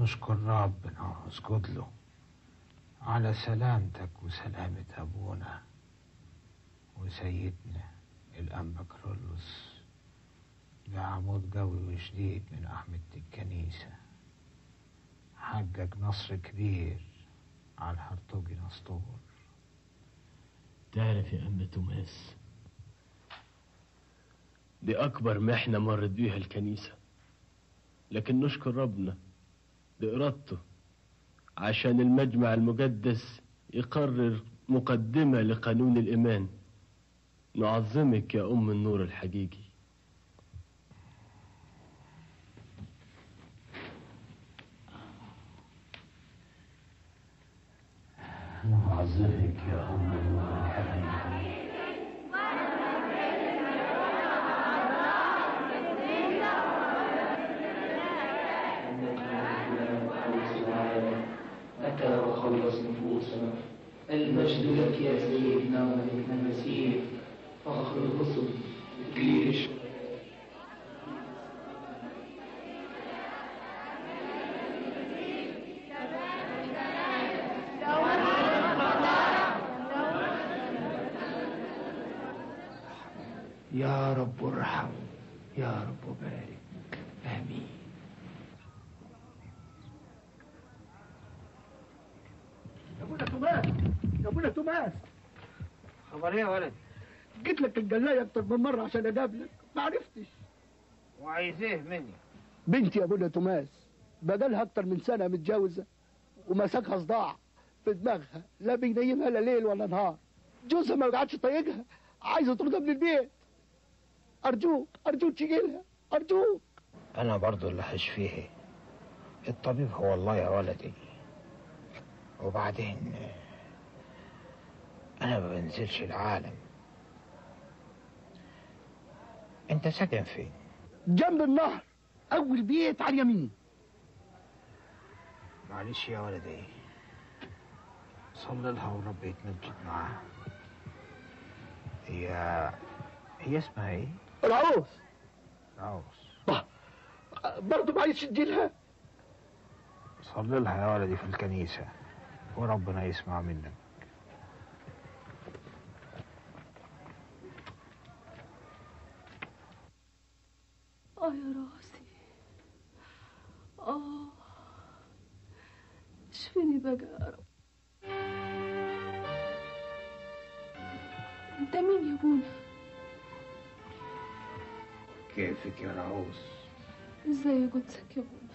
نشكر ربنا ونسجد له على سلامتك وسلامة أبونا وسيدنا الأنبا كرولوس ده عمود قوي وشديد من أحمد الكنيسة حقق نصر كبير على الهرطوجي نسطور تعرف يا أم توماس دي أكبر محنة مرت بيها الكنيسة لكن نشكر ربنا بإرادته عشان المجمع المقدس يقرر مقدمة لقانون الإيمان نعظمك يا أم النور الحقيقي نعظمك يا أم النور الحقيقي أتى وخلص نفوسنا المجد لك يا سيدنا وملكنا المسيح فخر الرسل الجيش يا رب ارحم يا رب بارك آمين يا ابونا توماس يا ابونا توماس خبر ايه يا ولد جيت لك الجلاية اكتر من مرة عشان اقابلك ما عرفتش وعايز ايه مني بنتي يا ابونا توماس بدلها اكتر من سنة متجوزة ومسكها صداع في دماغها لا بينيمها لا ليل ولا نهار جوزها ما قعدش طايقها عايزة تطردها من البيت ارجوك ارجوك تيجي لها ارجوك أنا برضو اللي هشفيه الطبيب هو الله يا ولدي وبعدين أنا ما بنزلش العالم أنت ساكن فين؟ جنب النهر اول بيت على اليمين معلش يا ولدي صلي لها ورب يتمجد معاها هي هي اسمها ايه؟ العروس راوس برضه ما عايز تدي لها صلي لها يا ولدي في الكنيسة وربنا يسمع منك اه يا راسي اه اشفيني بقى يا رب انت مين يا ابونا كيفك يا راوس؟ ازاي قدسك يا ابونا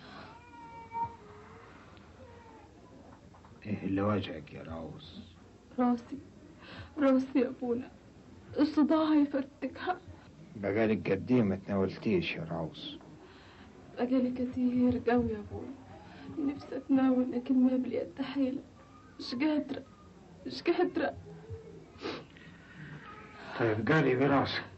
ايه اللي وجهك يا راوس؟ راسي راسي يا ابونا الصداع هيفرتكها بقالك قد ايه ما تناولتيش يا راوس؟ بقالي كتير قوي يا ابونا نفسي اتناول لكن ما باليد حيلة مش قادرة مش قادرة طيب قالي براسك